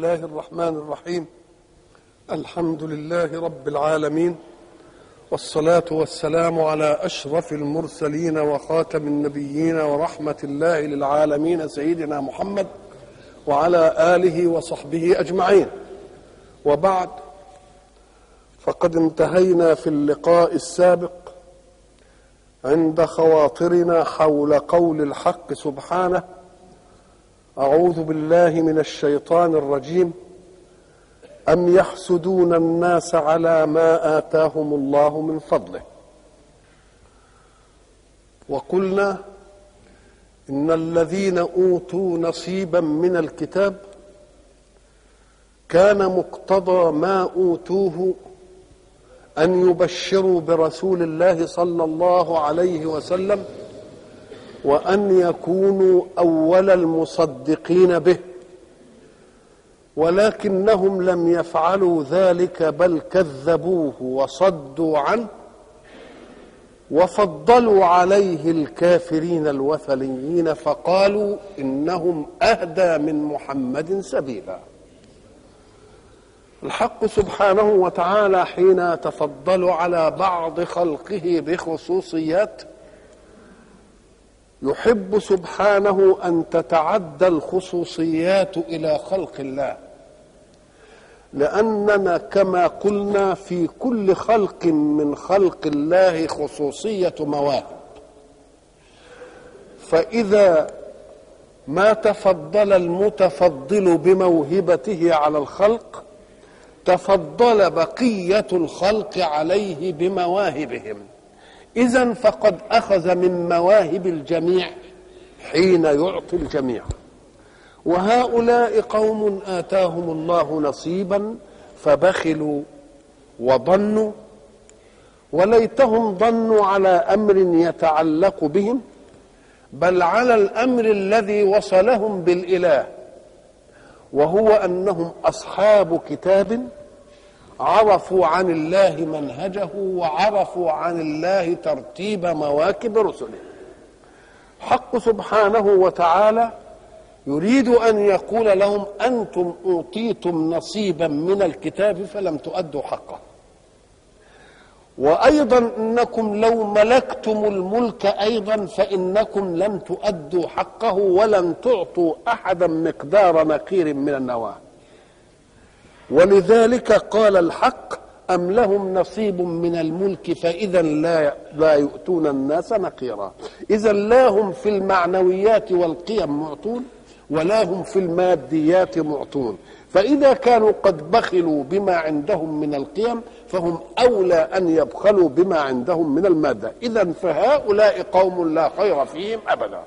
الله الرحمن الرحيم الحمد لله رب العالمين والصلاة والسلام على أشرف المرسلين وخاتم النبيين ورحمة الله للعالمين سيدنا محمد وعلى آله وصحبه أجمعين وبعد فقد انتهينا في اللقاء السابق عند خواطرنا حول قول الحق سبحانه أعوذ بالله من الشيطان الرجيم أم يحسدون الناس على ما آتاهم الله من فضله وقلنا إن الذين أوتوا نصيبا من الكتاب كان مقتضى ما أوتوه أن يبشروا برسول الله صلى الله عليه وسلم وأن يكونوا أول المصدقين به ولكنهم لم يفعلوا ذلك بل كذبوه وصدوا عنه وفضلوا عليه الكافرين الوثنيين فقالوا انهم اهدى من محمد سبيلا الحق سبحانه وتعالى حين تفضل على بعض خلقه بخصوصيات يحب سبحانه ان تتعدى الخصوصيات الى خلق الله لاننا كما قلنا في كل خلق من خلق الله خصوصيه مواهب فاذا ما تفضل المتفضل بموهبته على الخلق تفضل بقيه الخلق عليه بمواهبهم اذا فقد اخذ من مواهب الجميع حين يعطي الجميع وهؤلاء قوم اتاهم الله نصيبا فبخلوا وضنوا وليتهم ضنوا على امر يتعلق بهم بل على الامر الذي وصلهم بالاله وهو انهم اصحاب كتاب عرفوا عن الله منهجه وعرفوا عن الله ترتيب مواكب رسله حق سبحانه وتعالى يريد ان يقول لهم انتم اوتيتم نصيبا من الكتاب فلم تؤدوا حقه وايضا انكم لو ملكتم الملك ايضا فانكم لم تؤدوا حقه ولن تعطوا احدا مقدار نقير من النواه ولذلك قال الحق أم لهم نصيب من الملك فإذا لا لا يؤتون الناس نقيرا إذا لا هم في المعنويات والقيم معطون ولا هم في الماديات معطون فإذا كانوا قد بخلوا بما عندهم من القيم فهم أولى أن يبخلوا بما عندهم من المادة إذا فهؤلاء قوم لا خير فيهم أبدا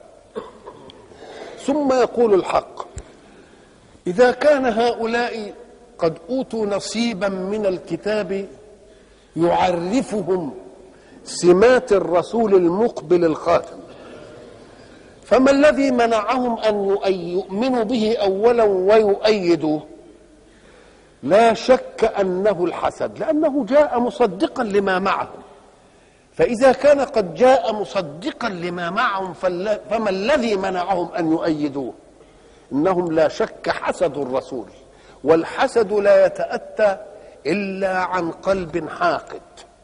ثم يقول الحق إذا كان هؤلاء قد اوتوا نصيبا من الكتاب يعرفهم سمات الرسول المقبل الخاتم فما الذي منعهم ان يؤمنوا به اولا ويؤيدوه لا شك انه الحسد لانه جاء مصدقا لما معهم فاذا كان قد جاء مصدقا لما معهم فما الذي منعهم ان يؤيدوه انهم لا شك حسدوا الرسول والحسد لا يتأتى إلا عن قلب حاقد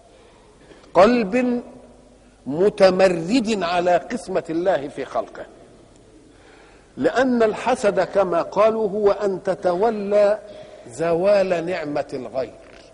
قلب متمرد على قسمة الله في خلقه لأن الحسد كما قالوا هو أن تتولى زوال نعمة الغير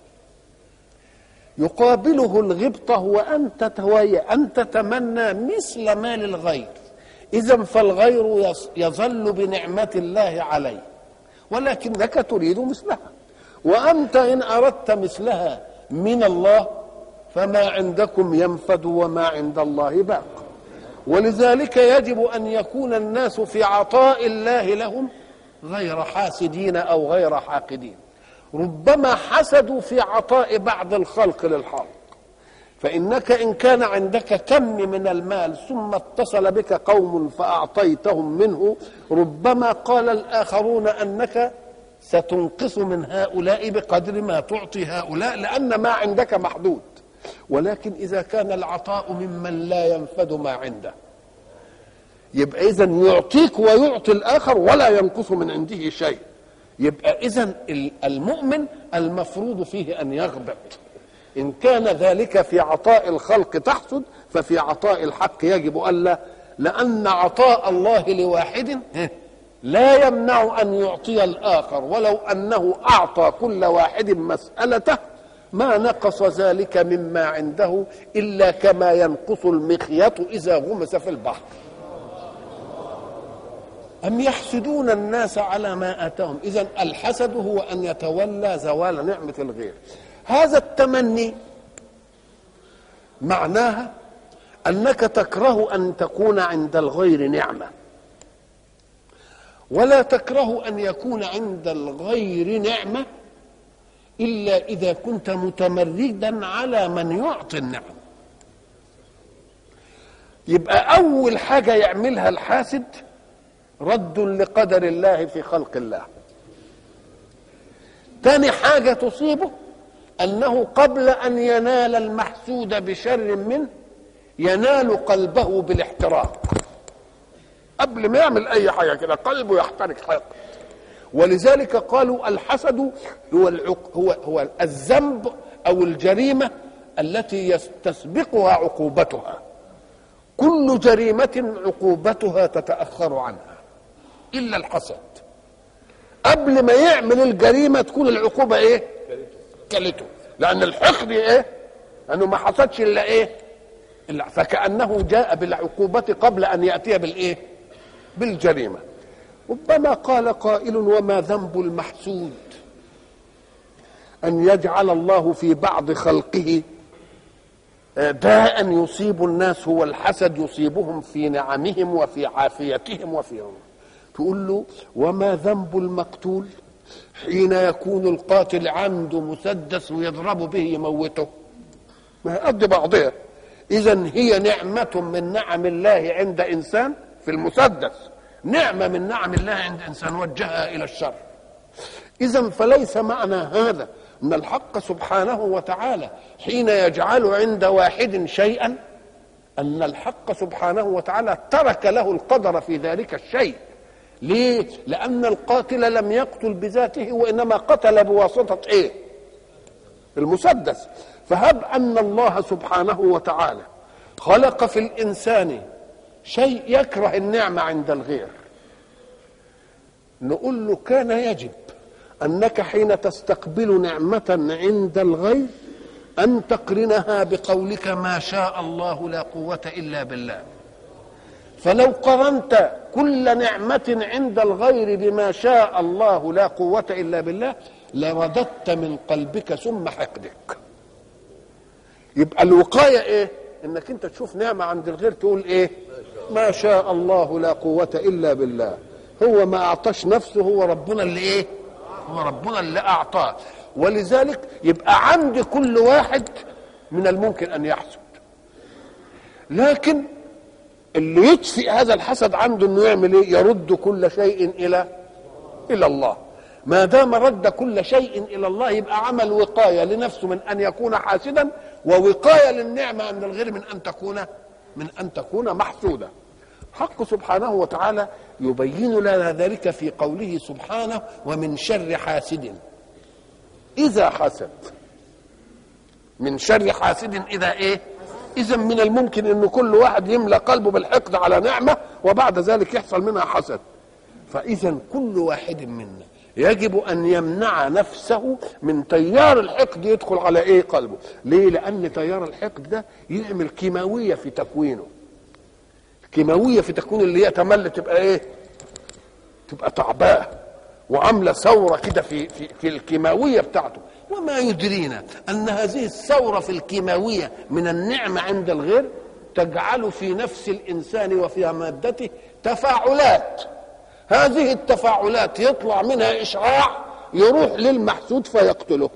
يقابله الغبطة هو أن تتوي أن تتمنى مثل ما للغير إذا فالغير يظل بنعمة الله عليه ولكنك تريد مثلها وأنت إن أردت مثلها من الله فما عندكم ينفد وما عند الله باق ولذلك يجب أن يكون الناس في عطاء الله لهم غير حاسدين أو غير حاقدين ربما حسدوا في عطاء بعض الخلق للخلق فإنك إن كان عندك كم من المال ثم اتصل بك قوم فأعطيتهم منه ربما قال الآخرون أنك ستنقص من هؤلاء بقدر ما تعطي هؤلاء لأن ما عندك محدود ولكن إذا كان العطاء ممن لا ينفد ما عنده يبقى إذا يعطيك ويعطي الآخر ولا ينقص من عنده شيء يبقى اذا المؤمن المفروض فيه ان يغبط ان كان ذلك في عطاء الخلق تحسد ففي عطاء الحق يجب الا لان عطاء الله لواحد لا يمنع ان يعطي الاخر ولو انه اعطى كل واحد مسالته ما نقص ذلك مما عنده الا كما ينقص المخيط اذا غمس في البحر أم يحسدون الناس على ما آتاهم إذا الحسد هو أن يتولى زوال نعمة الغير هذا التمني معناها أنك تكره أن تكون عند الغير نعمة ولا تكره أن يكون عند الغير نعمة إلا إذا كنت متمردا على من يعطي النعم يبقى أول حاجة يعملها الحاسد رد لقدر الله في خلق الله تاني حاجة تصيبه أنه قبل أن ينال المحسود بشر منه ينال قلبه بالاحتراق قبل ما يعمل أي حاجة كده قلبه يحترق حقد ولذلك قالوا الحسد هو العق... هو هو الذنب أو الجريمة التي تسبقها عقوبتها كل جريمة عقوبتها تتأخر عنها الا الحسد قبل ما يعمل الجريمه تكون العقوبه ايه كلته لان الحقد ايه انه ما حصدش الا ايه إلا فكانه جاء بالعقوبه قبل ان ياتي بالايه بالجريمه ربما قال قائل وما ذنب المحسود ان يجعل الله في بعض خلقه داء يصيب الناس هو الحسد يصيبهم في نعمهم وفي عافيتهم وفي تقول له وما ذنب المقتول حين يكون القاتل عنده مسدس ويضرب به يموته ما قد بعضها اذا هي نعمه من نعم الله عند انسان في المسدس نعمه من نعم الله عند انسان وجهها الى الشر اذا فليس معنى هذا ان الحق سبحانه وتعالى حين يجعل عند واحد شيئا ان الحق سبحانه وتعالى ترك له القدر في ذلك الشيء ليه لان القاتل لم يقتل بذاته وانما قتل بواسطه ايه المسدس فهب ان الله سبحانه وتعالى خلق في الانسان شيء يكره النعمه عند الغير نقول له كان يجب انك حين تستقبل نعمه عند الغير ان تقرنها بقولك ما شاء الله لا قوه الا بالله فلو قرنت كل نعمة عند الغير بما شاء الله لا قوة إلا بالله لرددت من قلبك ثم حقدك يبقى الوقاية إيه إنك أنت تشوف نعمة عند الغير تقول إيه ما شاء الله لا قوة إلا بالله هو ما أعطاش نفسه هو ربنا اللي إيه هو ربنا اللي أعطاه ولذلك يبقى عند كل واحد من الممكن أن يحسد لكن اللي يطفئ هذا الحسد عنده انه يعمل ايه يرد كل شيء الى الى الله ما دام رد كل شيء الى الله يبقى عمل وقايه لنفسه من ان يكون حاسدا ووقايه للنعمه عند الغير من ان تكون من ان تكون محسوده حق سبحانه وتعالى يبين لنا ذلك في قوله سبحانه ومن شر حاسد اذا حسد من شر حاسد اذا ايه اذا من الممكن ان كل واحد يملى قلبه بالحقد على نعمه وبعد ذلك يحصل منها حسد فاذا كل واحد منا يجب ان يمنع نفسه من تيار الحقد يدخل على ايه قلبه ليه لان تيار الحقد ده يعمل كيماويه في تكوينه كيماويه في تكوين اللي هي تمل تبقى ايه تبقى تعباه وعامله ثوره كده في في في الكيماويه بتاعته وما يدرينا ان هذه الثوره في الكيماويه من النعمه عند الغير تجعل في نفس الانسان وفي مادته تفاعلات هذه التفاعلات يطلع منها اشعاع يروح للمحسود فيقتله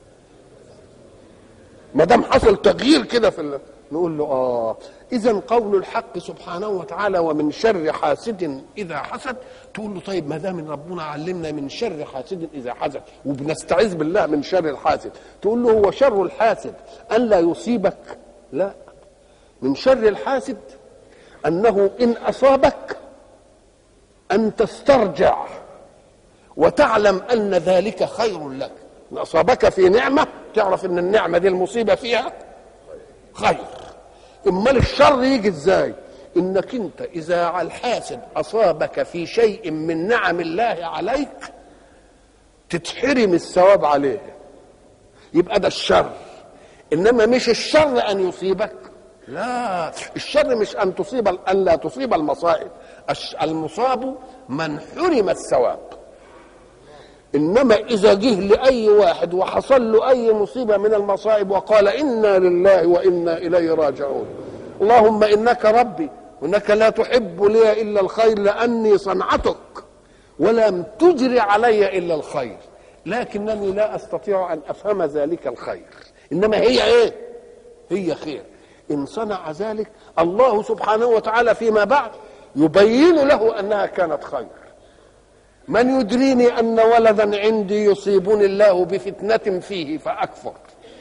ما دام حصل تغيير كده في ال... نقول له اه اذا قول الحق سبحانه وتعالى ومن شر حاسد اذا حسد تقول له طيب ما دام ربنا علمنا من شر حاسد اذا حسد وبنستعيذ بالله من شر الحاسد تقول له هو شر الحاسد ان لا يصيبك لا من شر الحاسد انه ان اصابك ان تسترجع وتعلم ان ذلك خير لك إن اصابك في نعمه تعرف ان النعمه دي المصيبه فيها خير امال الشر يجي ازاي انك انت اذا الحاسد اصابك في شيء من نعم الله عليك تتحرم الثواب عليه يبقى ده الشر انما مش الشر ان يصيبك لا الشر مش ان تصيب ان لا تصيب المصائب الش- المصاب من حرم الثواب انما اذا جه لاي واحد وحصل له اي مصيبه من المصائب وقال انا لله وانا اليه راجعون اللهم انك ربي وانك لا تحب لي الا الخير لاني صنعتك ولم تجري علي الا الخير لكنني لا استطيع ان افهم ذلك الخير انما هي ايه هي خير ان صنع ذلك الله سبحانه وتعالى فيما بعد يبين له انها كانت خير من يدريني ان ولدا عندي يصيبني الله بفتنه فيه فاكفر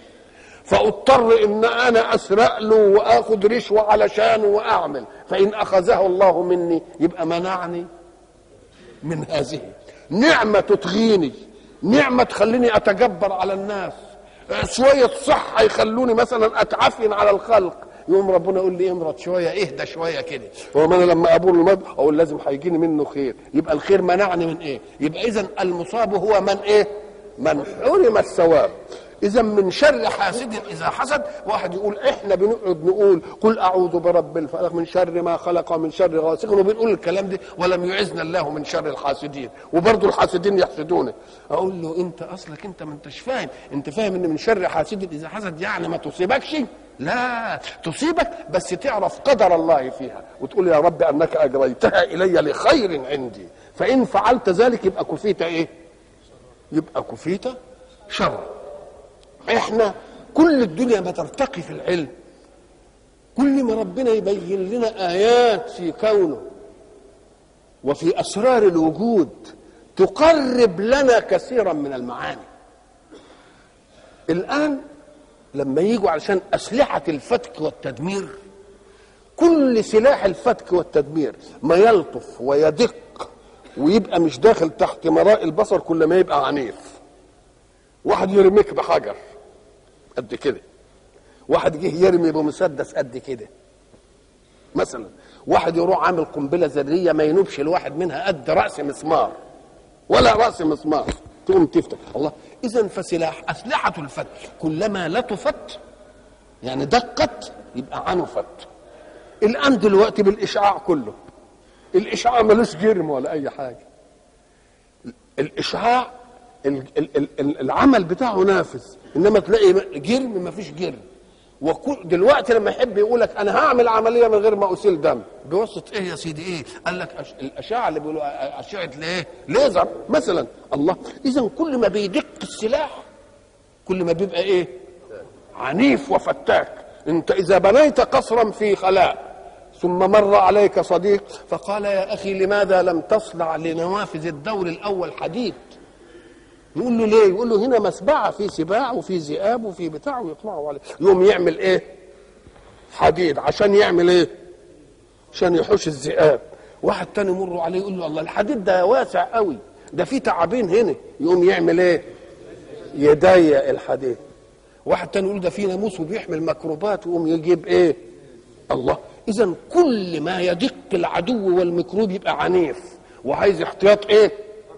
فاضطر ان انا اسرق له واخذ رشوه علشانه واعمل فان اخذه الله مني يبقى منعني من هذه نعمه تطغيني نعمه تخليني اتجبر على الناس شويه صحه يخلوني مثلا اتعفن على الخلق يوم ربنا يقول لي امرض شويه اهدى شويه كده هو انا لما اقول المرض اقول لازم هيجيني منه خير يبقى الخير منعني من ايه يبقى اذا المصاب هو من ايه من حرم الثواب اذا من شر حاسد اذا حسد واحد يقول احنا بنقعد نقول قل اعوذ برب الفلق من شر ما خلق ومن شر غاسق وبنقول الكلام ده ولم يعزنا الله من شر الحاسدين وبرضه الحاسدين يحسدونه اقول له انت اصلك انت ما انتش فاهم انت فاهم ان من شر حاسد اذا حسد يعني ما تصيبكش لا تصيبك بس تعرف قدر الله فيها وتقول يا رب انك اجريتها الي لخير عندي فان فعلت ذلك يبقى كفيت ايه يبقى كفيت شر احنا كل الدنيا ما ترتقي في العلم كل ما ربنا يبين لنا ايات في كونه وفي اسرار الوجود تقرب لنا كثيرا من المعاني الان لما يجوا علشان اسلحه الفتك والتدمير كل سلاح الفتك والتدمير ما يلطف ويدق ويبقى مش داخل تحت مراء البصر كل ما يبقى عنيف واحد يرميك بحجر قد كده واحد جه يرمي بمسدس قد كده مثلا واحد يروح عامل قنبله ذريه ما ينوبش الواحد منها قد راس مسمار ولا راس مسمار تقوم تفتح الله اذا فسلاح اسلحه الفتك كلما لطفت يعني دقت يبقى عنفت الان دلوقتي بالاشعاع كله الاشعاع ملوش جرم ولا اي حاجه الاشعاع ال- ال- ال- العمل بتاعه نافذ انما تلاقي جرم ما فيش جرم وكل دلوقتي لما يحب يقول لك انا هعمل عمليه من غير ما اسيل دم بواسطه ايه يا سيدي ايه قال لك أش... الاشعه اللي بيقولوا اشعه الايه ليزر مثلا الله اذا كل ما بيدق السلاح كل ما بيبقى ايه عنيف وفتاك انت اذا بنيت قصرا في خلاء ثم مر عليك صديق فقال يا اخي لماذا لم تصنع لنوافذ الدور الاول حديد يقول له ليه يقول له هنا مسبعه في سباع وفي ذئاب وفي بتاع ويطلعوا عليه يقوم يعمل ايه حديد عشان يعمل ايه عشان يحوش الذئاب واحد تاني يمر عليه يقول له الله الحديد ده واسع قوي ده في تعابين هنا يقوم يعمل ايه يضيق الحديد واحد تاني يقول ده في ناموس وبيحمل ميكروبات ويقوم يجيب ايه الله اذا كل ما يدق العدو والميكروب يبقى عنيف وعايز احتياط ايه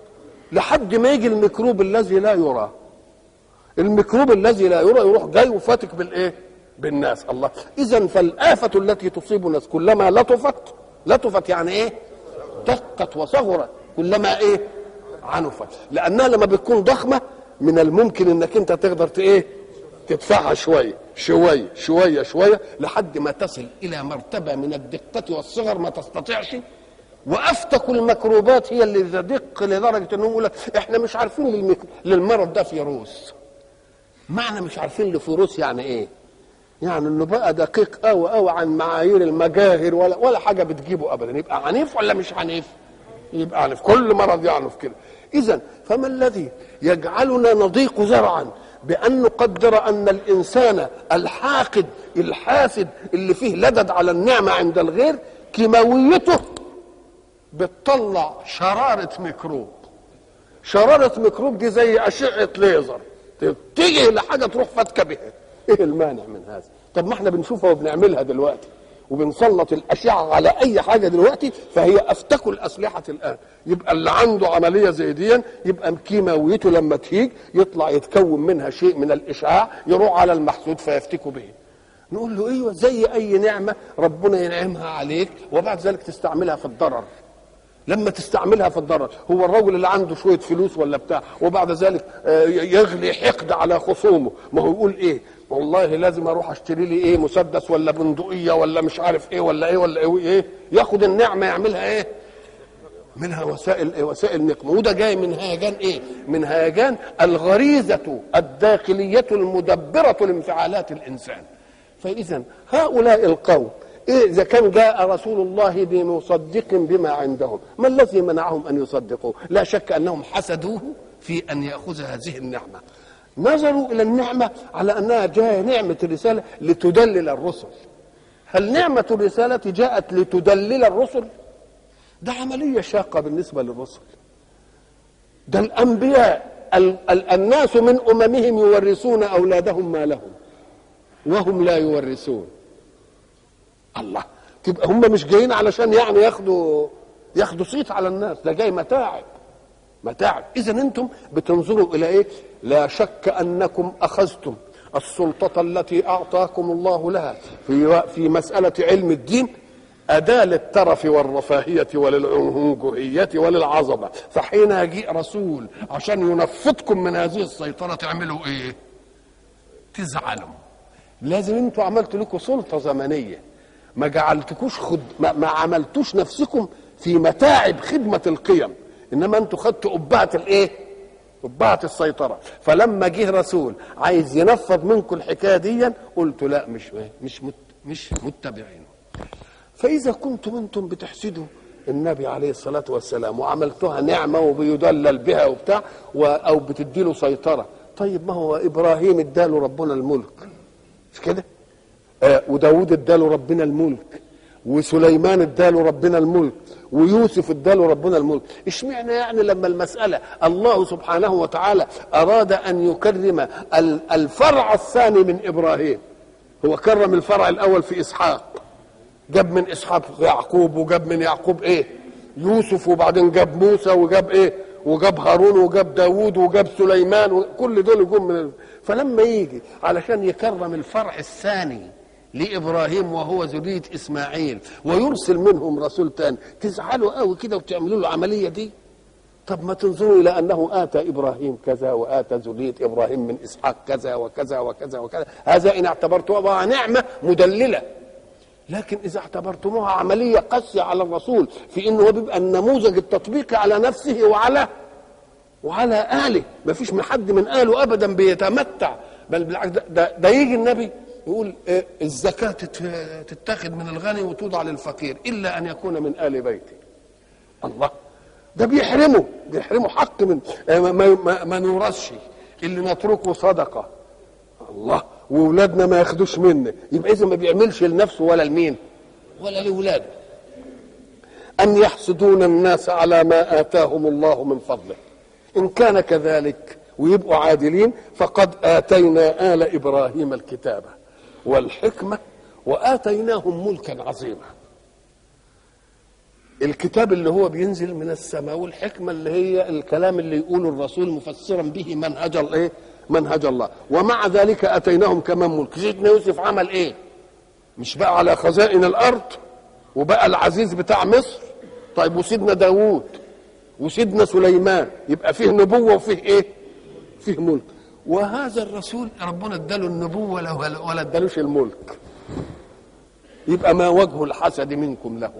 لحد ما يجي الميكروب الذي لا يرى الميكروب الذي لا يرى يروح جاي وفاتك بالايه بالناس الله اذا فالآفة التي تصيب الناس كلما لطفت لطفت يعني ايه دقت وصغرت كلما ايه عنفت لانها لما بتكون ضخمه من الممكن انك انت تقدر ت- ايه تدفعها شويه شويه شويه شويه لحد ما تصل الى مرتبه من الدقه والصغر ما تستطيعش وافتك الميكروبات هي اللي تدق لدرجه انهم يقول لك احنا مش عارفين للميك... للمرض ده فيروس معنى مش عارفين لفيروس يعني ايه يعني انه بقى دقيق قوي قوي عن معايير المجاهر ولا ولا حاجه بتجيبه ابدا يبقى عنيف ولا مش عنيف يبقى عنيف كل مرض يعنف كده اذا فما الذي يجعلنا نضيق ذرعا بان نقدر ان الانسان الحاقد الحاسد اللي فيه لدد على النعمه عند الغير كيماويته بتطلع شراره ميكروب شرارة ميكروب دي زي أشعة ليزر تيجي لحاجة تروح فاتكة بها ايه المانع من هذا طب ما احنا بنشوفها وبنعملها دلوقتي وبنسلط الأشعة على أي حاجة دلوقتي فهي أفتك الأسلحة الآن يبقى اللي عنده عملية زي دي يبقى كيماويته لما تهيج يطلع يتكون منها شيء من الإشعاع يروح على المحسود فيفتكوا به نقول له ايوه زي اي نعمه ربنا ينعمها عليك وبعد ذلك تستعملها في الضرر لما تستعملها في الضرر هو الرجل اللي عنده شويه فلوس ولا بتاع وبعد ذلك يغلي حقد على خصومه ما هو يقول ايه والله لازم اروح اشتري لي ايه مسدس ولا بندقيه ولا مش عارف ايه ولا ايه ولا ايه, إيه ياخد النعمه يعملها ايه منها وسائل إيه وسائل نقمه وده جاي من هيجان ايه من هيجان الغريزه الداخليه المدبره لانفعالات الانسان فاذا هؤلاء القوم إيه إذا كان جاء رسول الله بمصدق بما عندهم ما الذي منعهم أن يصدقوه لا شك أنهم حسدوه في أن يأخذ هذه النعمة نظروا إلى النعمة على أنها جاء نعمة الرسالة لتدلل الرسل هل نعمة الرسالة جاءت لتدلل الرسل ده عملية شاقة بالنسبة للرسل ده الأنبياء الناس من أممهم يورثون أولادهم ما لهم وهم لا يورثون الله تبقى هم مش جايين علشان يعني ياخدوا ياخدوا صيت على الناس ده جاي متاعب متاعب اذا انتم بتنظروا الى ايه لا شك انكم اخذتم السلطه التي اعطاكم الله لها في في مساله علم الدين أداة للترف والرفاهية وللعنجهية وللعظمة فحين يجيء رسول عشان ينفضكم من هذه السيطرة تعملوا إيه تزعلوا لازم انتوا عملتوا لكم سلطة زمنية ما جعلتكوش خد ما, ما عملتوش نفسكم في متاعب خدمة القيم انما انتوا خدتوا قبعة الايه قبعة السيطرة فلما جه رسول عايز ينفض منكم الحكاية دي قلت لا مش مش مت مش متبعين فإذا كنتم أنتم بتحسدوا النبي عليه الصلاة والسلام وعملتها نعمة وبيدلل بها وبتاع أو بتديله سيطرة طيب ما هو إبراهيم اداله ربنا الملك مش كده آه وداود اداله ربنا الملك وسليمان اداله ربنا الملك ويوسف اداله ربنا الملك اشمعنى يعني لما المسألة الله سبحانه وتعالى أراد أن يكرم الفرع الثاني من إبراهيم هو كرم الفرع الأول في إسحاق جاب من اسحاق يعقوب وجاب من يعقوب ايه يوسف وبعدين جاب موسى وجاب ايه وجاب هارون وجاب داوود وجاب سليمان وكل دول جم من فلما يجي علشان يكرم الفرع الثاني لابراهيم وهو ذريه اسماعيل ويرسل منهم رسول تاني تزعلوا قوي كده وتعملوا له العمليه دي طب ما تنظروا الى انه اتى ابراهيم كذا واتى ذريه ابراهيم من اسحاق كذا وكذا وكذا وكذا هذا ان اعتبرتوها نعمه مدلله لكن اذا اعتبرتموها عمليه قاسيه على الرسول في انه هو بيبقى النموذج التطبيقي على نفسه وعلى وعلى اهله ما فيش من حد من اهله ابدا بيتمتع بل بالعكس ده, ده, ده يجي النبي يقول إيه الزكاه تتاخذ من الغني وتوضع للفقير الا ان يكون من ال بيتي الله ده بيحرمه بيحرمه حق من ما, ما, ما نورثش اللي نتركه صدقه الله واولادنا ما ياخدوش منه يبقى اذا ما بيعملش لنفسه ولا لمين ولا لاولاده ان يحسدون الناس على ما اتاهم الله من فضله ان كان كذلك ويبقوا عادلين فقد اتينا ال ابراهيم الكتاب والحكمه واتيناهم ملكا عظيما الكتاب اللي هو بينزل من السماء والحكمه اللي هي الكلام اللي يقوله الرسول مفسرا به منهج الايه منهج الله ومع ذلك اتيناهم كمان ملك سيدنا يوسف عمل ايه مش بقى على خزائن الارض وبقى العزيز بتاع مصر طيب وسيدنا داوود وسيدنا سليمان يبقى فيه نبوة وفيه ايه فيه ملك وهذا الرسول ربنا اداله النبوة ولا ادالوش الملك يبقى ما وجه الحسد منكم له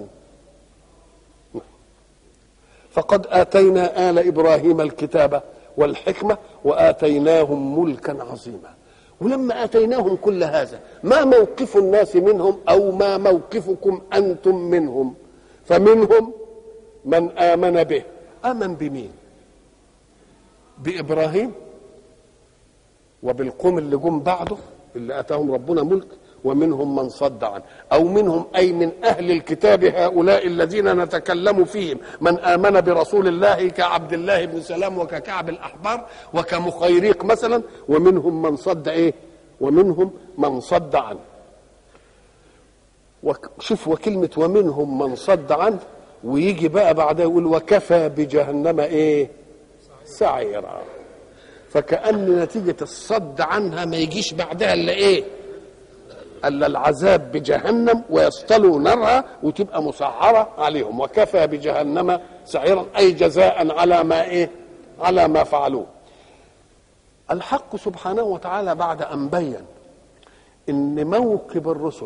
فقد آتينا آل إبراهيم الكتاب والحكمة وآتيناهم ملكا عظيما ولما آتيناهم كل هذا ما موقف الناس منهم أو ما موقفكم أنتم منهم فمنهم من آمن به آمن بمين بإبراهيم وبالقوم اللي جم بعده اللي آتاهم ربنا ملك ومنهم من صد عنه أو منهم أي من أهل الكتاب هؤلاء الذين نتكلم فيهم من آمن برسول الله كعبد الله بن سلام وككعب الأحبار وكمخيريق مثلا ومنهم من صد إيه ومنهم من صد عنه شوف وكلمة ومنهم من صد عنه ويجي بقى بعدها يقول وكفى بجهنم ايه سعيرا فكأن نتيجة الصد عنها ما يجيش بعدها الا ايه الا العذاب بجهنم ويصطلوا نارها وتبقى مسعرة عليهم وكفى بجهنم سعيرا اي جزاء على ما ايه على ما فعلوه الحق سبحانه وتعالى بعد ان بين ان موكب الرسل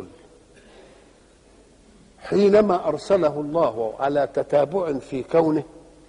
حينما ارسله الله على تتابع في كونه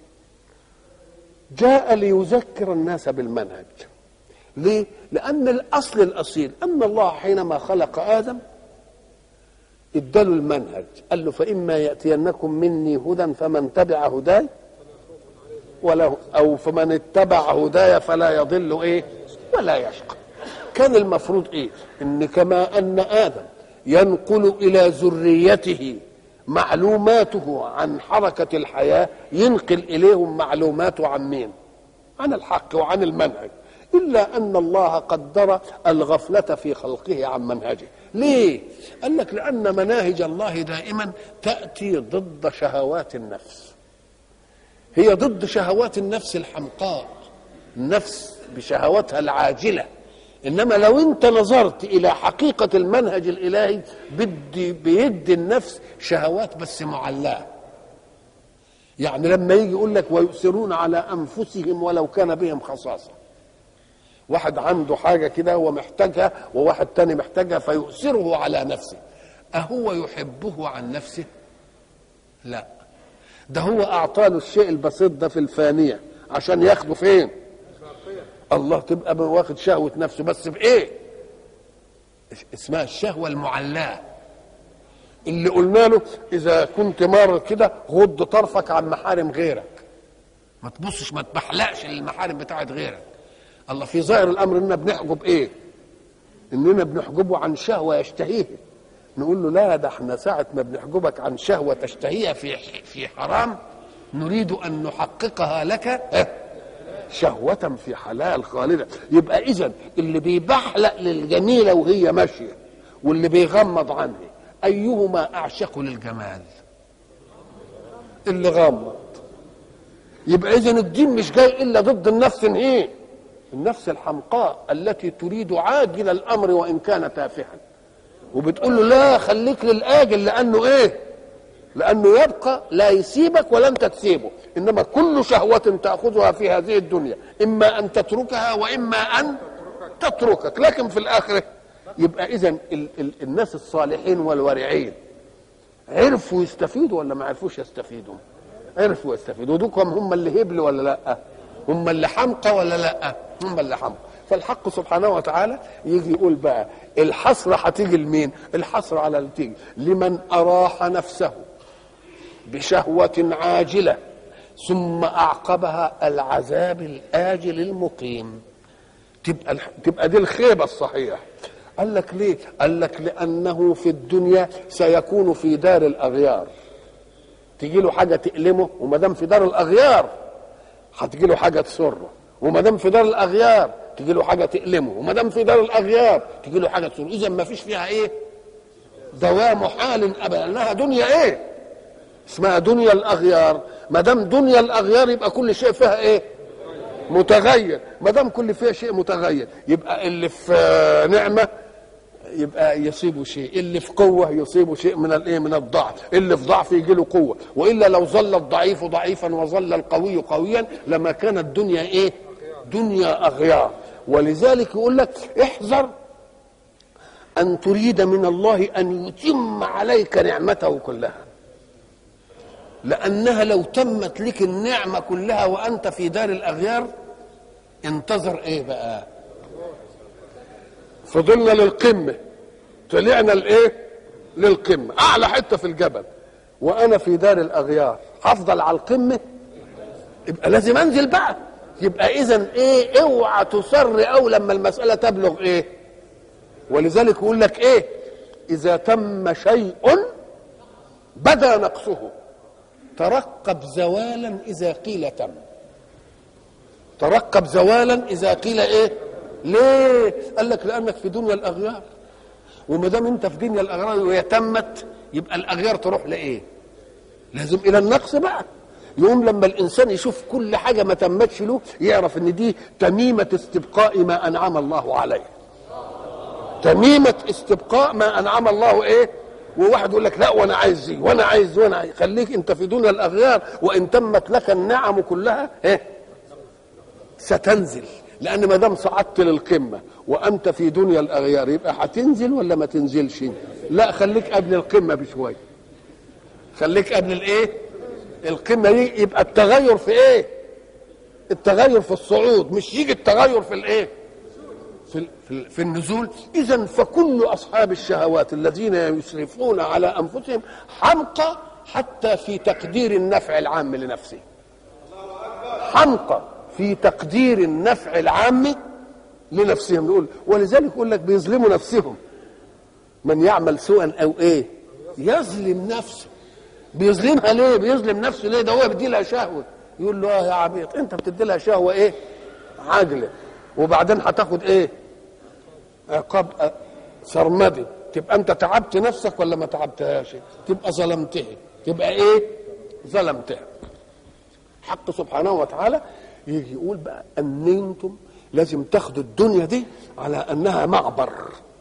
جاء ليذكر الناس بالمنهج ليه لان الاصل الاصيل ان الله حينما خلق ادم اداله المنهج قال له فاما ياتينكم مني هدى فمن تبع هداي ولا او فمن اتبع هداي فلا يضل ايه ولا يشقى كان المفروض ايه ان كما ان ادم ينقل الى ذريته معلوماته عن حركة الحياة ينقل إليهم معلوماته عن مين عن الحق وعن المنهج إلا أن الله قدر الغفلة في خلقه عن منهجه ليه؟ قال لك لأن مناهج الله دائما تأتي ضد شهوات النفس هي ضد شهوات النفس الحمقاء النفس بشهواتها العاجله انما لو انت نظرت الى حقيقه المنهج الالهي بدي بيدي النفس شهوات بس معلاه يعني لما يجي يقول لك ويؤثرون على انفسهم ولو كان بهم خصاصه واحد عنده حاجه كده هو محتاجها وواحد تاني محتاجها فيؤثره على نفسه اهو يحبه عن نفسه لا ده هو اعطاله الشيء البسيط ده في الفانيه عشان ياخده فين الله تبقى واخد شهوة نفسه بس في ايه اسمها الشهوة المعلاة اللي قلنا له اذا كنت مار كده غض طرفك عن محارم غيرك ما تبصش ما تبحلقش للمحارم بتاعت غيرك الله في ظاهر الامر اننا بنحجب ايه اننا بنحجبه عن شهوة يشتهيها نقول له لا ده احنا ساعة ما بنحجبك عن شهوة تشتهيها في في حرام نريد ان نحققها لك شهوة في حلال خالدة يبقى إذا اللي بيبحلق للجميلة وهي ماشية واللي بيغمض عنها أيهما أعشق للجمال اللي غمض يبقى إذا الدين مش جاي إلا ضد النفس إيه النفس الحمقاء التي تريد عاجل الأمر وإن كان تافها وبتقول له لا خليك للآجل لأنه إيه لأنه يبقى لا يسيبك ولا أنت تسيبه إنما كل شهوة تأخذها في هذه الدنيا إما أن تتركها وإما أن تتركك لكن في الآخرة يبقى إذا ال- ال- الناس الصالحين والورعين عرفوا يستفيدوا ولا ما عرفوش يستفيدوا عرفوا يستفيدوا دوكم هم اللي هبل ولا لا هم اللي حمقى ولا لا هم اللي حمقى فالحق سبحانه وتعالى يجي يقول بقى الحسرة هتيجي لمين الحسرة على اللي تيجي لمن أراح نفسه بشهوة عاجلة ثم أعقبها العذاب الآجل المقيم تبقى تبقى دي الخيبة الصحيح قال لك ليه؟ قال لك لأنه في الدنيا سيكون في دار الأغيار تجي له حاجة تألمه وما دام في دار الأغيار هتجي له حاجة تسره وما دام في دار الأغيار تجي له حاجة تألمه وما دام في دار الأغيار تجي له حاجة تسره إذا ما فيش فيها إيه؟ دوام حال أبدا لأنها دنيا إيه؟ اسمها دنيا الاغيار ما دام دنيا الاغيار يبقى كل شيء فيها ايه متغير ما دام كل فيها شيء متغير يبقى اللي في نعمه يبقى يصيبه شيء اللي في قوه يصيبه شيء من الايه من الضعف اللي في ضعف يجي له قوه والا لو ظل الضعيف ضعيفا وظل القوي قويا لما كانت الدنيا ايه دنيا اغيار ولذلك يقول لك احذر ان تريد من الله ان يتم عليك نعمته كلها لأنها لو تمت لك النعمة كلها وأنت في دار الأغيار انتظر إيه بقى فضلنا للقمة طلعنا لإيه للقمة أعلى حتة في الجبل وأنا في دار الأغيار هفضل على القمة يبقى لازم أنزل بقى يبقى إذا إيه اوعى تصر أو لما المسألة تبلغ إيه ولذلك يقول لك إيه اذا تم شيء بدا نقصه ترقب زوالا اذا قيل تم ترقب زوالا اذا قيل ايه ليه قال لك لانك في دنيا الاغيار وما دام انت في دنيا الاغيار وهي تمت يبقى الاغيار تروح لايه لازم الى النقص بقى يقوم لما الانسان يشوف كل حاجه ما تمتش له يعرف ان دي تميمه استبقاء ما انعم الله عليه تميمه استبقاء ما انعم الله ايه وواحد يقول لك لا وانا عايز دي وانا عايز دي وانا عايز خليك انت في دنيا الاغيار وان تمت لك النعم كلها ايه ستنزل لان ما دام صعدت للقمه وانت في دنيا الاغيار يبقى هتنزل ولا ما تنزلش لا خليك قبل القمه بشويه خليك قبل الايه القمه دي يبقى التغير في ايه التغير في الصعود مش يجي التغير في الايه في في, في النزول اذا فكل اصحاب الشهوات الذين يسرفون على انفسهم حمقى حتى في تقدير النفع العام لنفسه حمقى في تقدير النفع العام لنفسهم نقول ولذلك يقول لك بيظلموا نفسهم من يعمل سوءا او ايه يظلم نفسه بيظلمها ليه بيظلم نفسه ليه ده هو بيدي لها شهوه يقول له اه يا عبيط انت بتدي لها شهوه ايه عاجله وبعدين هتاخد ايه عقاب سرمدي تبقى انت تعبت نفسك ولا ما تعبتهاش تبقى ظلمتها تبقى ايه ظلمتها حق سبحانه وتعالى يجي يقول بقى ان انتم لازم تاخدوا الدنيا دي على انها معبر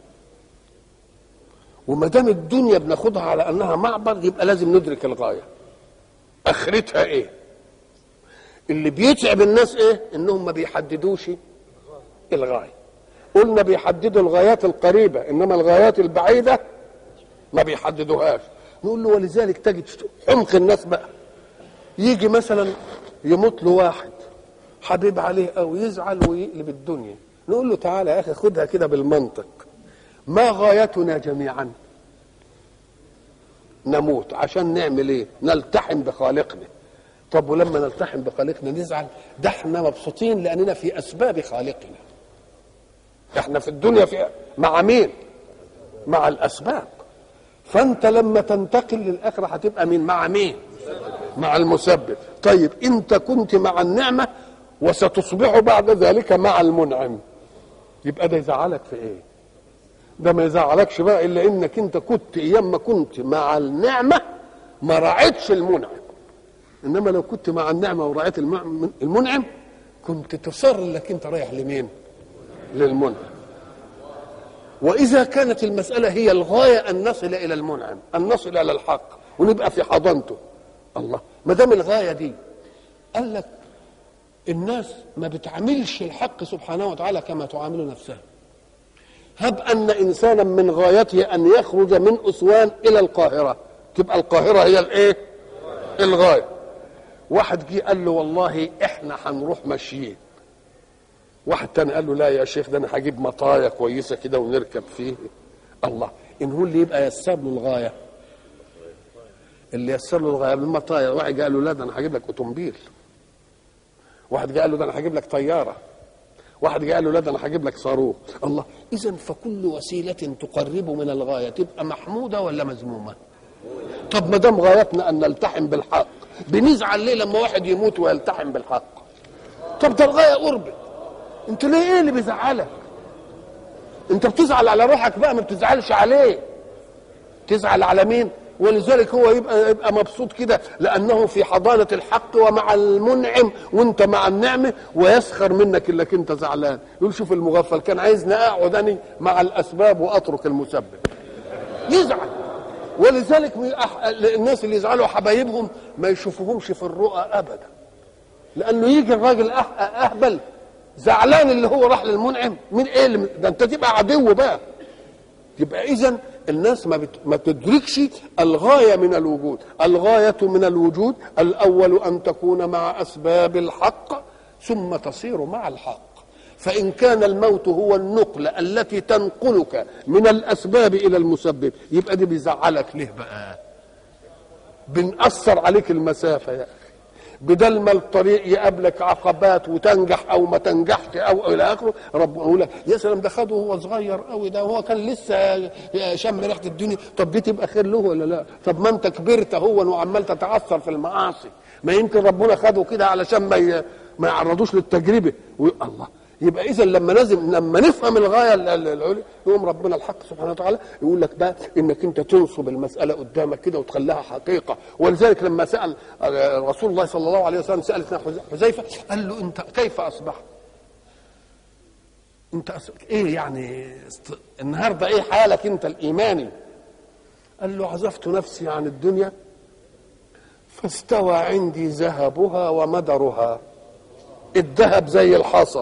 وما دام الدنيا بناخدها على انها معبر يبقى لازم ندرك الغايه اخرتها ايه اللي بيتعب الناس ايه انهم ما بيحددوش الغايه قلنا بيحددوا الغايات القريبه انما الغايات البعيده ما بيحددوهاش نقول له ولذلك تجد حمق الناس بقى يجي مثلا يموت له واحد حبيب عليه او يزعل ويقلب الدنيا نقول له تعالى يا اخي خدها كده بالمنطق ما غايتنا جميعا نموت عشان نعمل ايه نلتحم بخالقنا طب ولما نلتحم بخالقنا نزعل ده احنا مبسوطين لاننا في اسباب خالقنا احنا في الدنيا في مع مين مع الاسباب فانت لما تنتقل للاخره هتبقى مين مع مين مع المسبب طيب انت كنت مع النعمه وستصبح بعد ذلك مع المنعم يبقى ده يزعلك في ايه ده ما يزعلكش بقى الا انك انت كنت ايام ما كنت مع النعمه ما راعيتش المنعم انما لو كنت مع النعمه وراعيت المنعم كنت تصر انك انت رايح لمين للمنعم واذا كانت المساله هي الغايه ان نصل الى المنعم ان نصل الى الحق ونبقى في حضانته الله ما دام الغايه دي قال لك الناس ما بتعاملش الحق سبحانه وتعالى كما تعامل نفسها هب ان انسانا من غايته ان يخرج من اسوان الى القاهره تبقى القاهره هي الايه الغايه واحد جه قال له والله احنا هنروح ماشيين واحد تاني قال له لا يا شيخ ده انا هجيب مطايا كويسه كده ونركب فيه الله ان هو اللي يبقى يسر له الغايه اللي يسر له الغايه بالمطايا واحد قال له لا ده انا هجيب لك اوتومبيل واحد قال له ده انا هجيب لك طياره واحد قال له لا ده انا هجيب لك صاروخ الله اذا فكل وسيله تقرب من الغايه تبقى محموده ولا مذمومه طب ما دام غايتنا ان نلتحم بالحق بنزعل ليه لما واحد يموت ويلتحم بالحق طب ده الغايه قربت انت ليه ايه اللي بيزعلك انت بتزعل على روحك بقى ما بتزعلش عليه تزعل على مين ولذلك هو يبقى يبقى مبسوط كده لانه في حضانه الحق ومع المنعم وانت مع النعمه ويسخر منك انك انت زعلان يقول شوف المغفل كان عايزني اقعد اني مع الاسباب واترك المسبب يزعل ولذلك الناس اللي يزعلوا حبايبهم ما يشوفوهمش في الرؤى ابدا لانه يجي الراجل اهبل زعلان اللي هو راح للمنعم مين ايه اللي ده انت تبقى عدو بقى يبقى اذا الناس ما, بت... ما تدركش الغايه من الوجود الغايه من الوجود الاول ان تكون مع اسباب الحق ثم تصير مع الحق فان كان الموت هو النقله التي تنقلك من الاسباب الى المسبب يبقى دي بيزعلك ليه بقى بنأثر عليك المسافه يا اخي بدل ما الطريق يقابلك عقبات وتنجح او ما تنجحش او الى اخره ربنا يقول لك يا سلام ده خده وهو صغير قوي ده وهو كان لسه شم ريحه الدنيا طب دي تبقى خير له ولا لا طب ما انت كبرت هو وعمال تتعثر في المعاصي ما يمكن ربنا خده كده علشان ما ي... ما يعرضوش للتجربه الله يبقى اذا لما لازم لما نفهم الغايه العليا يقوم ربنا الحق سبحانه وتعالى يقول لك بقى انك انت تنصب المساله قدامك كده وتخليها حقيقه ولذلك لما سال رسول الله صلى الله عليه وسلم سال حذيفه قال له انت كيف اصبحت؟ انت أصبح ايه يعني النهارده ايه حالك انت الايماني؟ قال له عزفت نفسي عن الدنيا فاستوى عندي ذهبها ومدرها الذهب زي الحصى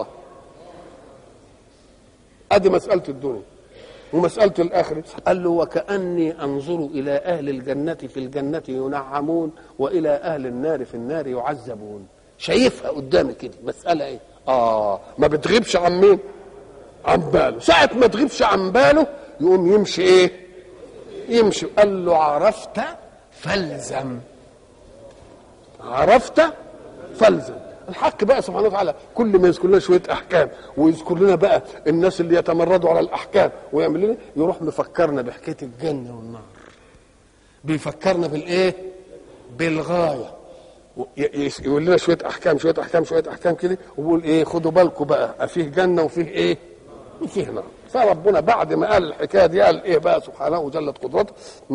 ادي مساله الدنيا ومساله الاخره قال له وكاني انظر الى اهل الجنه في الجنه ينعمون والى اهل النار في النار يعذبون شايفها قدامي كده مساله ايه اه ما بتغيبش عن مين عن باله ساعه ما تغيبش عن باله يقوم يمشي ايه يمشي قال له عرفت فالزم عرفت فالزم الحق بقى سبحانه وتعالى كل ما يذكر لنا شويه احكام ويذكر لنا بقى الناس اللي يتمردوا على الاحكام ويعمل لنا يروح مفكرنا بحكايه الجنه والنار بيفكرنا بالايه بالغايه يقول لنا شويه احكام شويه احكام شويه احكام كده ويقول ايه خدوا بالكم بقى فيه جنه وفيه ايه وفيه نار فربنا بعد ما قال الحكايه دي قال ايه بقى سبحانه وجلت قدرته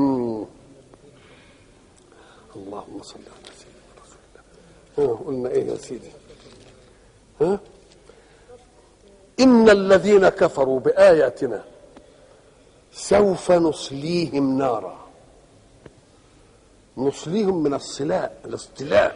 اللهم صل على سيدنا رسول الله اه قلنا ايه يا سيدي ها ان الذين كفروا باياتنا سوف نصليهم نارا نصليهم من الصلاء الاصطلاء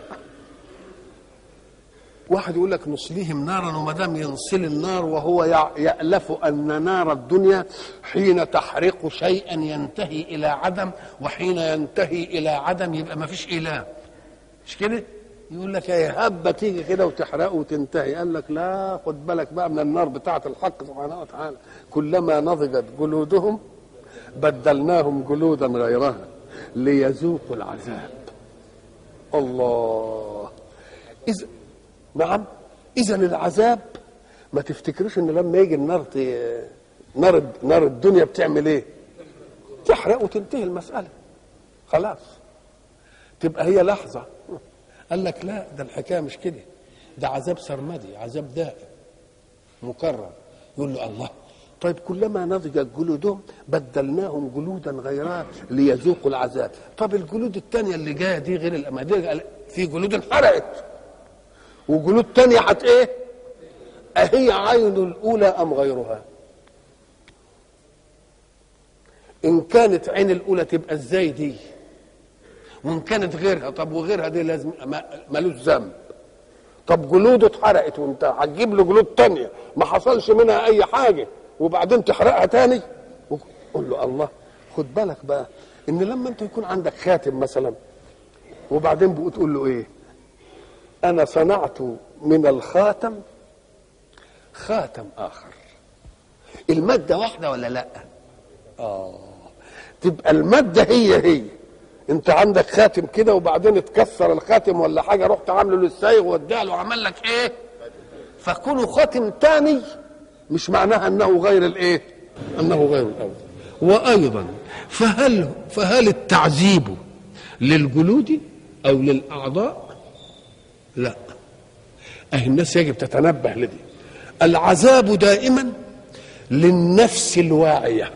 واحد يقول لك نصليهم نارا وما دام ينصل النار وهو يألف أن نار الدنيا حين تحرق شيئا ينتهي إلى عدم وحين ينتهي إلى عدم يبقى ما فيش إله مش كده؟ يقول لك يا هبه تيجي كده وتحرقه وتنتهي قال لك لا خد بالك بقى من النار بتاعه الحق سبحانه وتعالى كلما نضجت جلودهم بدلناهم جلودا غيرها ليذوقوا العذاب الله إذا نعم اذا العذاب ما تفتكرش ان لما يجي النار ت... نار نار الدنيا بتعمل ايه تحرق وتنتهي المساله خلاص تبقى هي لحظه قال لك لا ده الحكايه مش كده ده عذاب سرمدي عذاب دائم مكرر يقول له الله طيب كلما نضجت جلودهم بدلناهم جلودا غيرها ليذوقوا العذاب طب الجلود الثانيه اللي جايه دي غير الاماديه في جلود انحرقت وجلود تانية حت ايه أهي عين الأولى أم غيرها إن كانت عين الأولى تبقى ازاي دي وإن كانت غيرها طب وغيرها دي لازم ملوش ذنب طب جلوده اتحرقت وانت هتجيب له جلود تانية ما حصلش منها أي حاجة وبعدين تحرقها تاني قول له الله خد بالك بقى إن لما أنت يكون عندك خاتم مثلا وبعدين بتقول له إيه أنا صنعت من الخاتم خاتم آخر المادة واحدة ولا لا آه تبقى المادة هي هي انت عندك خاتم كده وبعدين اتكسر الخاتم ولا حاجة رحت عامله للسايغ واديها له وعمل لك ايه فكونه خاتم تاني مش معناها انه غير الايه انه غير الاول وايضا فهل فهل التعذيب للجلود او للاعضاء لا أهل الناس يجب تتنبه لدي العذاب دائما للنفس الواعية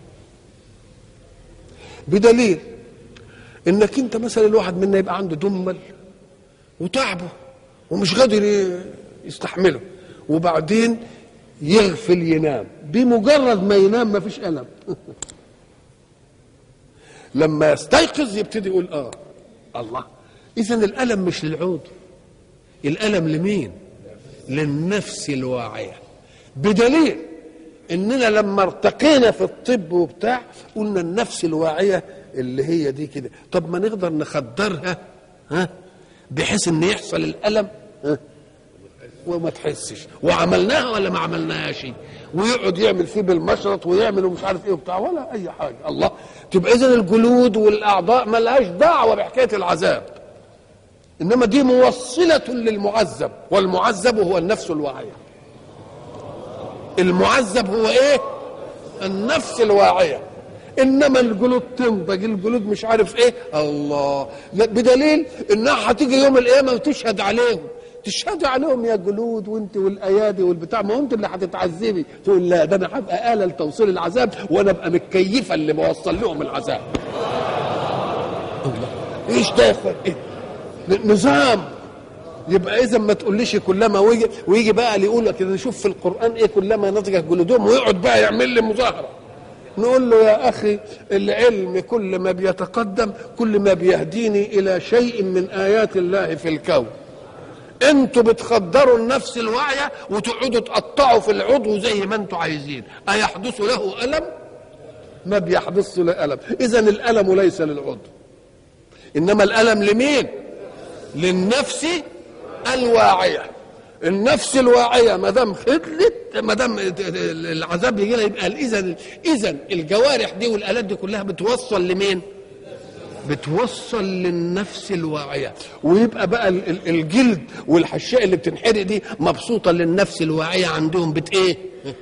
بدليل انك انت مثلا الواحد منا يبقى عنده دمل وتعبه ومش قادر يستحمله وبعدين يغفل ينام بمجرد ما ينام ما فيش ألم لما يستيقظ يبتدي يقول اه الله اذا الألم مش للعود الألم لمين للنفس الواعية بدليل اننا لما ارتقينا في الطب وبتاع قلنا النفس الواعية اللي هي دي كده طب ما نقدر نخدرها ها بحيث ان يحصل الألم ها وما تحسش وعملناها ولا ما عملناهاش ويقعد يعمل فيه بالمشرط ويعمل ومش عارف ايه وبتاع ولا اي حاجه الله تبقى اذا الجلود والاعضاء ما لهاش دعوه بحكايه العذاب انما دي موصله للمعذب والمعذب هو النفس الواعيه المعذب هو ايه النفس الواعيه انما الجلود تنضج الجلود مش عارف ايه الله لا بدليل انها هتيجي يوم القيامه وتشهد عليهم تشهد عليهم يا جلود وانت والايادي والبتاع ما هو انت اللي هتتعذبي تقول لا ده انا هبقى اله لتوصيل العذاب وانا ابقى متكيفه اللي بوصل لهم العذاب الله ايش ده يا اخوان إيه؟ نظام يبقى اذا ما تقوليش كلما ويجي, ويجي بقى اللي يقول لك اذا شوف في القران ايه كلما نضجت جلودهم ويقعد بقى يعمل لي مظاهره نقول له يا اخي العلم كل ما بيتقدم كل ما بيهديني الى شيء من ايات الله في الكون انتوا بتخدروا النفس الواعيه وتقعدوا تقطعوا في العضو زي ما انتوا عايزين ايحدث له الم ما بيحدث له الم اذا الالم ليس للعضو انما الالم لمين للنفس الواعيه النفس الواعيه ما دام خدلت ما دام العذاب يجي لها يبقى اذا اذا الجوارح دي والالات دي كلها بتوصل لمين؟ بتوصل للنفس الواعيه ويبقى بقى الجلد والحشاء اللي بتنحرق دي مبسوطه للنفس الواعيه عندهم بت ايه؟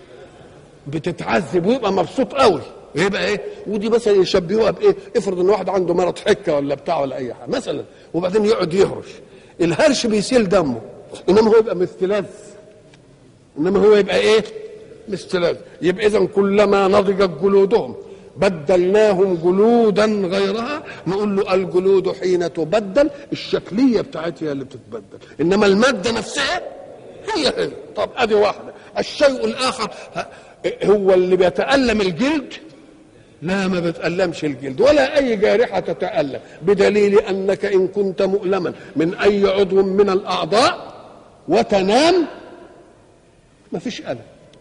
بتتعذب ويبقى مبسوط قوي ويبقى ايه؟ ودي مثلا يشبهوها بايه؟ افرض ان واحد عنده مرض حكه ولا بتاع ولا اي حاجه مثلا وبعدين يقعد يهرش الهرش بيسيل دمه انما هو يبقى مستلذ انما هو يبقى ايه مستلذ يبقى اذا كلما نضجت جلودهم بدلناهم جلودا غيرها نقول له الجلود حين تبدل الشكليه بتاعتها اللي بتتبدل انما الماده نفسها هي هي طب ادي واحده الشيء الاخر هو اللي بيتالم الجلد لا ما بتألمش الجلد ولا أي جارحة تتألم بدليل أنك إن كنت مؤلما من أي عضو من الأعضاء وتنام ما فيش ألم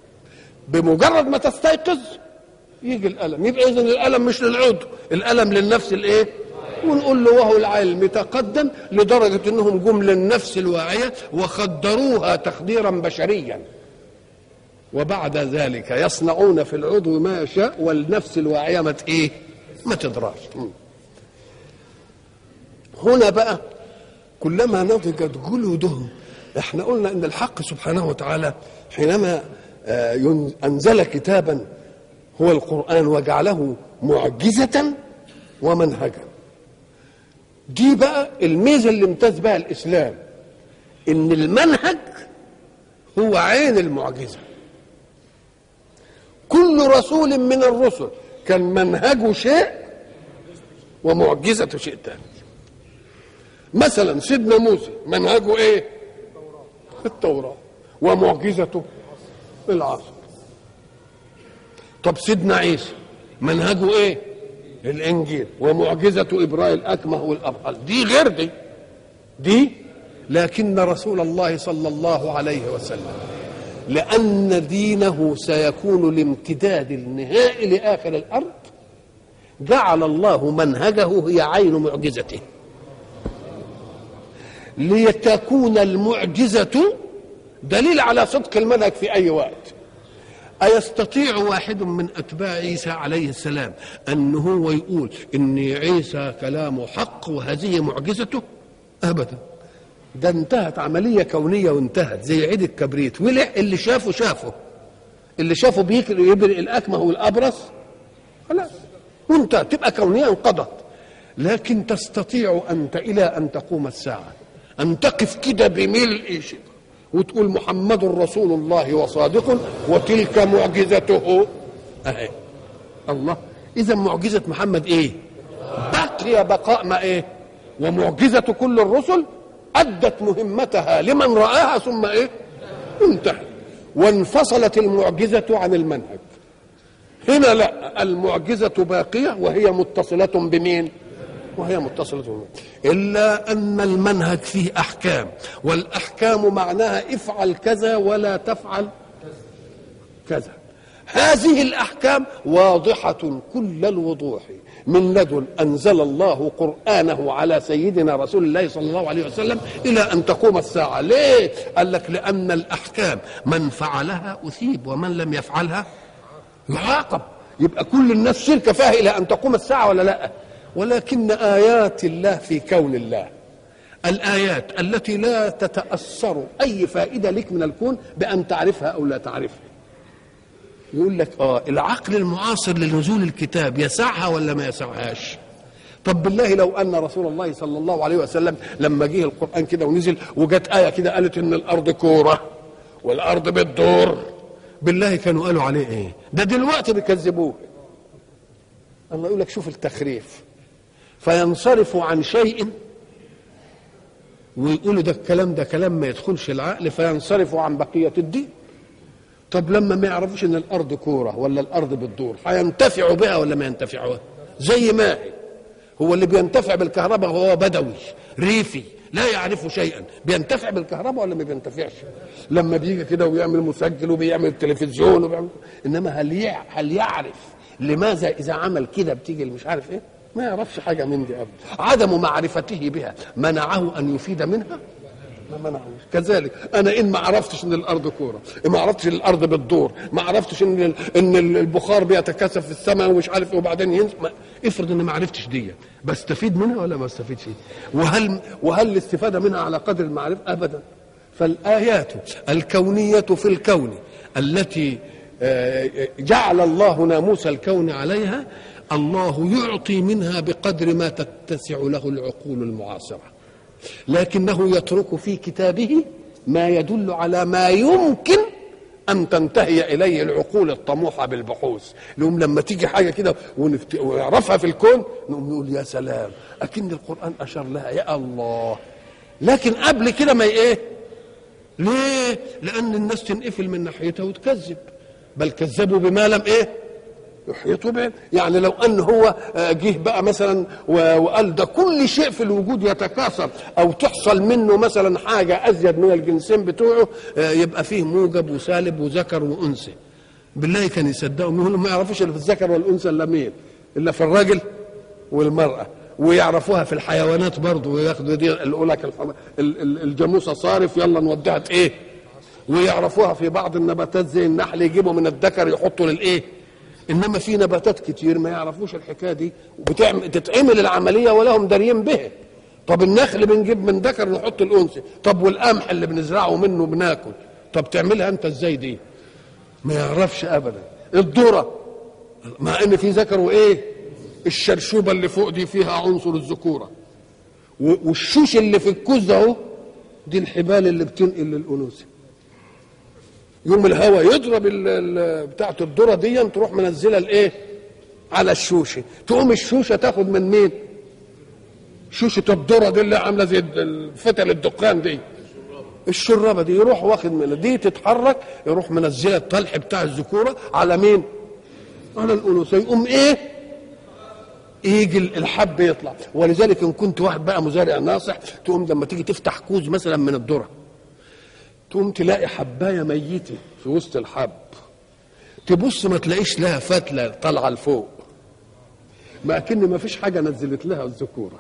بمجرد ما تستيقظ يجي الألم يبقى إذن الألم مش للعضو الألم للنفس الإيه ونقول له وهو العلم تقدم لدرجة أنهم جم للنفس الواعية وخدروها تخديرا بشريا وبعد ذلك يصنعون في العضو ما يشاء والنفس الواعيه ما ايه؟ ما تدراش. هنا بقى كلما نضجت جلودهم احنا قلنا ان الحق سبحانه وتعالى حينما انزل كتابا هو القران وجعله معجزه ومنهجا. دي بقى الميزه اللي امتاز بها الاسلام ان المنهج هو عين المعجزه. كل رسول من الرسل كان منهجه شيء ومعجزته شيء ثاني مثلا سيدنا موسى منهجه ايه التوراة ومعجزته العصر طب سيدنا عيسى منهجه ايه الانجيل ومعجزة ابراء الاكمه والابطال دي غير دي دي لكن رسول الله صلى الله عليه وسلم لأن دينه سيكون الامتداد النهائي لآخر الأرض جعل الله منهجه هي عين معجزته لتكون المعجزة دليل على صدق المنهج في أي وقت أيستطيع واحد من أتباع عيسى عليه السلام أن هو يقول إن عيسى كلامه حق وهذه معجزته أبدا ده انتهت عملية كونية وانتهت زي عيد الكبريت ولع اللي شافه شافه اللي شافه بيبرئ الأكمه والأبرص خلاص وانتهت تبقى كونية انقضت لكن تستطيع أنت إلى أن تقوم الساعة أن تقف كده بملء شيء وتقول محمد رسول الله وصادق وتلك معجزته أهي الله إذا معجزة محمد إيه؟ بقي بقاء ما إيه؟ ومعجزة كل الرسل أدت مهمتها لمن رآها ثم إيه انتهت وانفصلت المعجزة عن المنهج هنا لا المعجزة باقية وهي متصلة بمين وهي متصلة بمين إلا أن المنهج فيه أحكام والأحكام معناها افعل كذا ولا تفعل كذا هذه الأحكام واضحة كل الوضوح من لدن أنزل الله قرآنه على سيدنا رسول الله صلى الله عليه وسلم إلى أن تقوم الساعة ليه؟ قال لك لأن الأحكام من فعلها أثيب ومن لم يفعلها يعاقب يبقى كل الناس شركة فيها إلى أن تقوم الساعة ولا لا ولكن آيات الله في كون الله الآيات التي لا تتأثر أي فائدة لك من الكون بأن تعرفها أو لا تعرفها يقول لك اه العقل المعاصر لنزول الكتاب يسعها ولا ما يسعهاش طب بالله لو ان رسول الله صلى الله عليه وسلم لما جه القران كده ونزل وجت ايه كده قالت ان الارض كوره والارض بتدور بالله كانوا قالوا عليه ايه ده دلوقتي بيكذبوه الله يقول لك شوف التخريف فينصرفوا عن شيء ويقولوا ده الكلام ده كلام ما يدخلش العقل فينصرفوا عن بقيه الدين طب لما ما يعرفوش ان الارض كوره ولا الارض بتدور هينتفعوا بها ولا ما ينتفعوها زي ما هي هو اللي بينتفع بالكهرباء هو بدوي ريفي لا يعرف شيئا بينتفع بالكهرباء ولا ما بينتفعش لما بيجي كده ويعمل مسجل وبيعمل تلفزيون وبيعمل انما هل يع... هل يعرف لماذا اذا عمل كده بتيجي مش عارف ايه ما يعرفش حاجه من دي ابدا عدم معرفته بها منعه ان يفيد منها ما منعوش كذلك انا ان ما عرفتش ان الارض كوره ما عرفتش ان الارض بتدور ما عرفتش ان ال- ان البخار بيتكاثف في السماء ومش عارف ايه وبعدين ينزل ما- افرض اني ما عرفتش دي بستفيد منها ولا ما استفيدش وهل وهل الاستفاده منها على قدر المعرفه ابدا فالايات الكونيه في الكون التي آه، جعل الله ناموس الكون عليها الله يعطي منها بقدر ما تتسع له العقول المعاصره لكنه يترك في كتابه ما يدل على ما يمكن ان تنتهي اليه العقول الطموحه بالبحوث لهم لما تيجي حاجه كده ونفت... ونعرفها في الكون نقوم نقول يا سلام اكن القران اشار لها يا الله لكن قبل كده ما ايه ليه لان الناس تنقفل من ناحيتها وتكذب بل كذبوا بما لم ايه يحيطوا به يعني لو ان هو آه، جه بقى مثلا و- وقال ده كل شيء في الوجود يتكاثر او تحصل منه مثلا حاجه ازيد من الجنسين بتوعه آه، يبقى فيه موجب وسالب وذكر وانثى بالله كان يصدقوا يقولوا ما يعرفوش اللي في الذكر والانثى الا مين الا في الراجل والمراه ويعرفوها في الحيوانات برضه وياخدوا دي يقول لك الحم- ال- ال- الجاموسه صارف يلا نوديها ايه ويعرفوها في بعض النباتات زي النحل يجيبوا من الذكر يحطوا للايه انما في نباتات كتير ما يعرفوش الحكايه دي وبتعمل تتعمل العمليه ولا هم داريين بها طب النخل بنجيب من ذكر نحط الانثى طب والقمح اللي بنزرعه منه بناكل طب تعملها انت ازاي دي ما يعرفش ابدا الذره مع ان في ذكر وايه الشرشوبه اللي فوق دي فيها عنصر الذكوره و- والشوش اللي في الكوز ده اهو دي الحبال اللي بتنقل للانوثه يوم الهواء يضرب ال- ال- بتاعه الذره دي تروح منزله الايه على الشوشه تقوم الشوشه تاخد من مين شوشه الذره دي اللي عامله زي ال- فتل الدخان دي الشرابه دي يروح واخد منها دي تتحرك يروح منزله الطلح بتاع الذكوره على مين على الانوثه يقوم ايه يجي الحب يطلع ولذلك ان كنت واحد بقى مزارع ناصح تقوم لما تيجي تفتح كوز مثلا من الذره تقوم تلاقي حبايه ميته في وسط الحب تبص ما تلاقيش لها فتله طالعه لفوق ما اكن ما فيش حاجه نزلت لها الذكوره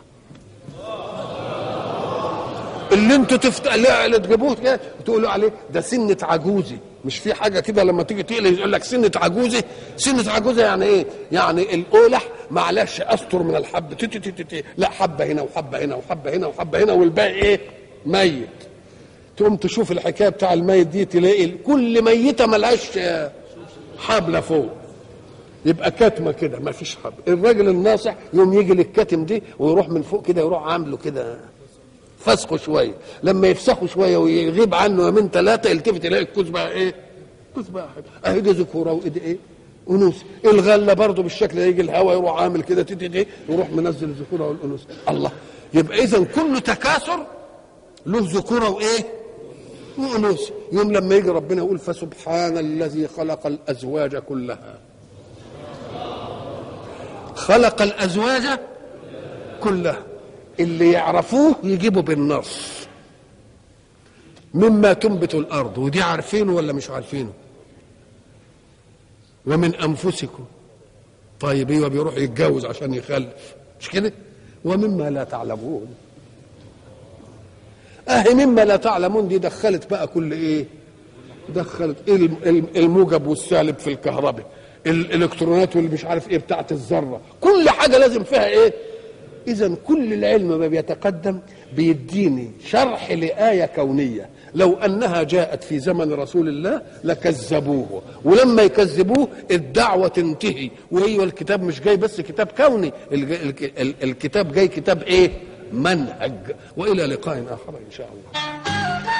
اللي انتوا تفتح لا اللي تجيبوه كده تقولوا عليه ده سنه عجوزي مش في حاجه كده لما تيجي تقلي يقول لك سنه عجوزي سنه عجوزه يعني ايه؟ يعني القولح معلش استر من الحب تي تي تي تي تي. لا حبه هنا وحبه هنا وحبه هنا وحبه هنا والباقي ايه؟ ميت تقوم تشوف الحكايه بتاع الميت دي تلاقي كل ميته ملهاش آه، حبله فوق يبقى كتمه كده ما فيش حبل الراجل الناصح يوم يجي للكتم دي ويروح من فوق كده يروح عامله كده فسخه شويه لما يفسخه شويه ويغيب عنه يومين ثلاثه يلتفت يلاقي الكوز بقى ايه؟ الكوز بقى حب. اهي دي ذكوره وايدي ايه؟ انوث الغله برضه بالشكل ده يجي الهواء يروح عامل كده تي تي تي يروح منزل الذكوره والانوث الله يبقى اذا كل تكاثر له ذكوره وايه؟ وانوث يوم لما يجي ربنا يقول فسبحان الذي خلق الازواج كلها خلق الازواج كلها اللي يعرفوه يجيبوا بالنص مما تنبت الارض ودي عارفينه ولا مش عارفينه ومن انفسكم طيب ايوه بيروح يتجوز عشان يخلف مش كده ومما لا تعلمون اهي مما لا تعلمون دي دخلت بقى كل ايه دخلت الم- الم- الموجب والسالب في الكهرباء الالكترونات واللي مش عارف ايه بتاعت الذره كل حاجه لازم فيها ايه اذا كل العلم ما بيتقدم بيديني شرح لآية كونية لو أنها جاءت في زمن رسول الله لكذبوه ولما يكذبوه الدعوة تنتهي وهي الكتاب مش جاي بس كتاب كوني الج- ال- ال- الكتاب جاي كتاب ايه منهج وإلى لقاء آخر إن شاء الله